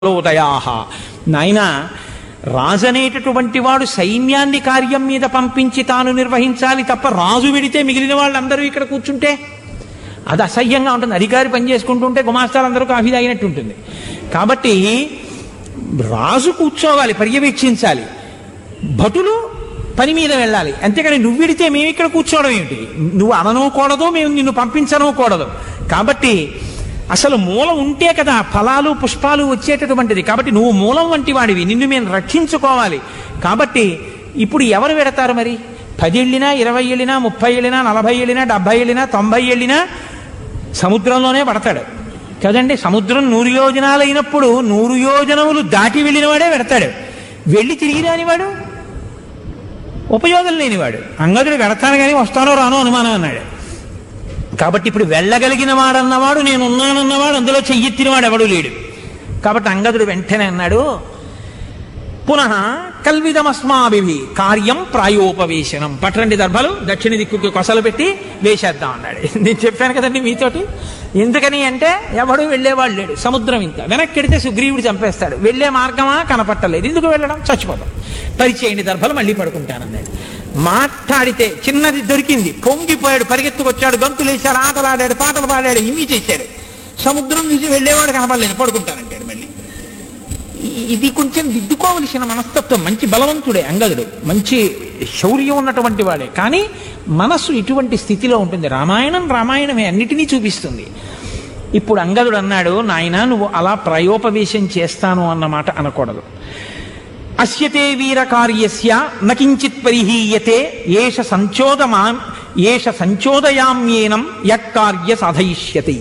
లోదయాహ నాయన రాజనేటటువంటి వాడు సైన్యాన్ని కార్యం మీద పంపించి తాను నిర్వహించాలి తప్ప రాజు విడితే మిగిలిన వాళ్ళందరూ ఇక్కడ కూర్చుంటే అది అసహ్యంగా ఉంటుంది అధికారి పని చేసుకుంటుంటే గుమాస్తాలందరూ కాఫీ తాగినట్టు ఉంటుంది కాబట్టి రాజు కూర్చోవాలి పర్యవేక్షించాలి భటులు పని మీద వెళ్ళాలి అంతేకాని నువ్వు విడితే మేము ఇక్కడ కూర్చోవడం ఏమిటి నువ్వు అననూకూడదు మేము నిన్ను పంపించనూకూడదు కాబట్టి అసలు మూలం ఉంటే కదా ఫలాలు పుష్పాలు వచ్చేటటువంటిది కాబట్టి నువ్వు మూలం వంటి వాడివి నిన్ను మేము రక్షించుకోవాలి కాబట్టి ఇప్పుడు ఎవరు పెడతారు మరి పది వెళ్ళినా ఇరవై వెళ్ళినా ముప్పై వెళ్ళినా నలభై వెళ్ళినా డెబ్బై వెళ్ళినా తొంభై వెళ్ళినా సముద్రంలోనే పడతాడు కదండి సముద్రం నూరు యోజనాలు అయినప్పుడు నూరు యోజనములు దాటి వెళ్ళిన వాడే పెడతాడు వెళ్ళి తిరిగి రానివాడు ఉపయోగం లేనివాడు అంగదుడు వెడతాను కానీ వస్తానో రానో అనుమానం అన్నాడు కాబట్టి ఇప్పుడు వెళ్ళగలిగిన వాడన్నవాడు నేను ఉన్నానన్నవాడు అందులో చెయ్యెత్తినవాడు ఎవడు లేడు కాబట్టి అంగదుడు వెంటనే అన్నాడు పునః కల్విదమస్మాభి కార్యం ప్రాయోపవేశనం పట్టండి దర్భలు దక్షిణ దిక్కుకి కొసలు పెట్టి వేసేద్దాం అన్నాడు నేను చెప్పాను కదండి మీతోటి ఎందుకని అంటే ఎవడు వెళ్ళేవాడు లేడు సముద్రం ఇంత వెనక్కి వెడితే సుగ్రీవుడు చంపేస్తాడు వెళ్ళే మార్గమా కనపట్టలేదు ఎందుకు వెళ్ళడం చచ్చిపోతాం పరిచేయండి దర్భలు మళ్ళీ పడుకుంటానన్నాడు మాట్లాడితే చిన్నది దొరికింది పొంగిపోయాడు పరిగెత్తుకొచ్చాడు గంతులు వేశాడు ఆటలాడాడు పాటలు పాడాడు ఇవి చేశాడు సముద్రం నుంచి వెళ్ళేవాడు కనపడలేదు పడుకుంటానంటాడు మళ్ళీ ఈ- ఇది కొంచెం దిద్దుకోవలసిన మనస్తత్వం మంచి బలవంతుడే అంగదుడు మంచి శౌర్యం ఉన్నటువంటి వాడే కానీ మనస్సు ఇటువంటి స్థితిలో ఉంటుంది రామాయణం రామాయణమే అన్నిటినీ చూపిస్తుంది ఇప్పుడు అంగదుడు అన్నాడు నాయన నువ్వు అలా ప్రయోపవేశం చేస్తాను అన్నమాట అనకూడదు అస్యతే వీర కార్యస్య నకించిత్ పరిహీయతే ఏష సంచోదమా ఏష సంచోదయామ్యేనం యక్కార్య సాధయిష్యతి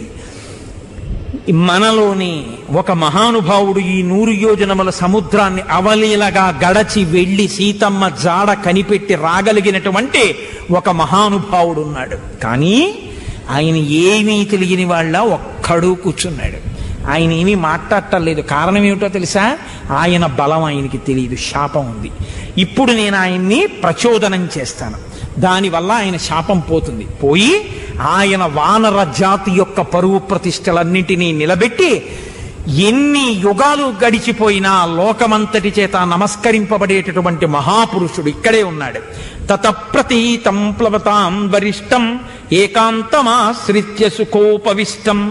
మనలోని ఒక మహానుభావుడు ఈ నూరు యోజనముల సముద్రాన్ని అవలీలగా గడచి వెళ్ళి సీతమ్మ జాడ కనిపెట్టి రాగలిగినటువంటి ఒక మహానుభావుడు ఉన్నాడు కానీ ఆయన ఏమీ తెలియని వాళ్ళ ఒక్కడు కూర్చున్నాడు ఆయన ఏమీ మాట్లాడటలేదు కారణం ఏమిటో తెలుసా ఆయన బలం ఆయనకి తెలియదు శాపం ఉంది ఇప్పుడు నేను ఆయన్ని ప్రచోదనం చేస్తాను దానివల్ల ఆయన శాపం పోతుంది పోయి ఆయన వానర జాతి యొక్క పరువు ప్రతిష్టలన్నింటినీ నిలబెట్టి ఎన్ని యుగాలు గడిచిపోయినా లోకమంతటి చేత నమస్కరింపబడేటటువంటి మహాపురుషుడు ఇక్కడే ఉన్నాడు తతప్రతీతం ప్లవతాం వరిష్టం ఏకాంతమాశ్రిత్య సుఖోపవిష్టం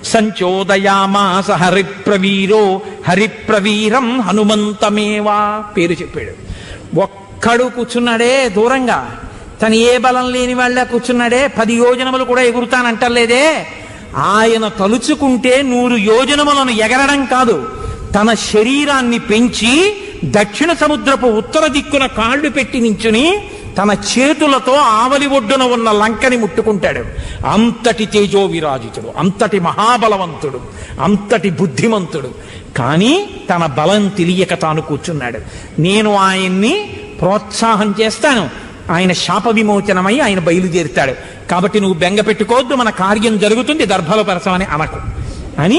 సంచోదయామాస హరిప్రవీరో హరిప్రవీరం హనుమంతమేవా పేరు చెప్పాడు ఒక్కడు కూర్చున్నాడే దూరంగా తను ఏ బలం లేని వాళ్ళ కూర్చున్నాడే పది యోజనములు కూడా ఎగురుతానంటలేదే ఆయన తలుచుకుంటే నూరు యోజనములను ఎగరడం కాదు తన శరీరాన్ని పెంచి దక్షిణ సముద్రపు ఉత్తర దిక్కున కాళ్ళు పెట్టి నించుని తన చేతులతో ఆవలి ఒడ్డున ఉన్న లంకని ముట్టుకుంటాడు అంతటి తేజో విరాజితుడు అంతటి మహాబలవంతుడు అంతటి బుద్ధిమంతుడు కానీ తన బలం తెలియక తాను కూర్చున్నాడు నేను ఆయన్ని ప్రోత్సాహం చేస్తాను ఆయన శాప విమోచనమై ఆయన బయలుదేరుతాడు కాబట్టి నువ్వు బెంగ పెట్టుకోవద్దు మన కార్యం జరుగుతుంది దర్భలపరచమని అనకు అని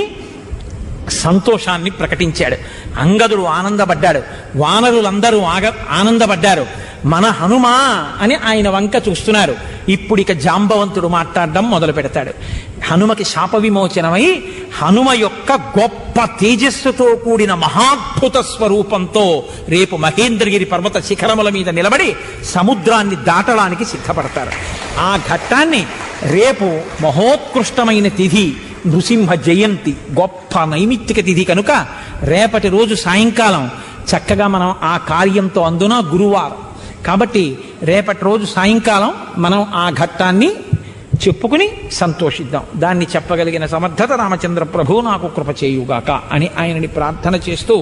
సంతోషాన్ని ప్రకటించాడు అంగదుడు ఆనందపడ్డాడు వానరులందరూ ఆగ ఆనందపడ్డారు మన హనుమా అని ఆయన వంక చూస్తున్నారు ఇప్పుడు ఇక జాంబవంతుడు మాట్లాడడం మొదలు పెడతాడు హనుమకి శాప విమోచనమై హనుమ యొక్క గొప్ప తేజస్సుతో కూడిన మహాద్భుత స్వరూపంతో రేపు మహేంద్రగిరి పర్వత శిఖరముల మీద నిలబడి సముద్రాన్ని దాటడానికి సిద్ధపడతారు ఆ ఘట్టాన్ని రేపు మహోత్కృష్టమైన తిథి నృసింహ జయంతి గొప్ప నైమిత్తిక తిథి కనుక రేపటి రోజు సాయంకాలం చక్కగా మనం ఆ కార్యంతో అందున గురువారం కాబట్టి రేపటి రోజు సాయంకాలం మనం ఆ ఘట్టాన్ని చెప్పుకుని సంతోషిద్దాం దాన్ని చెప్పగలిగిన సమర్థత రామచంద్ర ప్రభు నాకు కృప చేయుగాక అని ఆయనని ప్రార్థన చేస్తూ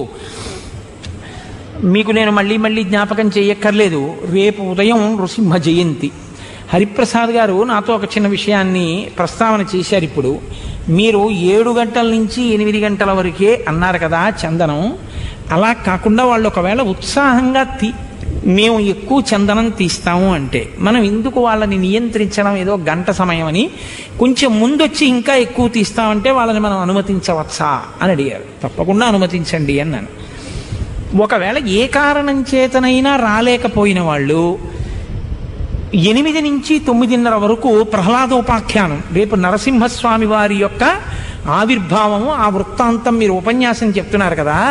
మీకు నేను మళ్ళీ మళ్ళీ జ్ఞాపకం చేయక్కర్లేదు రేపు ఉదయం నృసింహ జయంతి హరిప్రసాద్ గారు నాతో ఒక చిన్న విషయాన్ని ప్రస్తావన చేశారు ఇప్పుడు మీరు ఏడు గంటల నుంచి ఎనిమిది గంటల వరకే అన్నారు కదా చందనం అలా కాకుండా వాళ్ళు ఒకవేళ ఉత్సాహంగా తీ మేము ఎక్కువ చందనం తీస్తాము అంటే మనం ఎందుకు వాళ్ళని నియంత్రించడం ఏదో గంట సమయం అని కొంచెం ముందొచ్చి ఇంకా ఎక్కువ తీస్తామంటే వాళ్ళని మనం అనుమతించవచ్చా అని అడిగారు తప్పకుండా అనుమతించండి అన్నాను ఒకవేళ ఏ కారణం చేతనైనా రాలేకపోయిన వాళ్ళు ఎనిమిది నుంచి తొమ్మిదిన్నర వరకు ప్రహ్లాదోపాఖ్యానం రేపు నరసింహస్వామి వారి యొక్క ఆవిర్భావము ఆ వృత్తాంతం మీరు ఉపన్యాసం చెప్తున్నారు కదా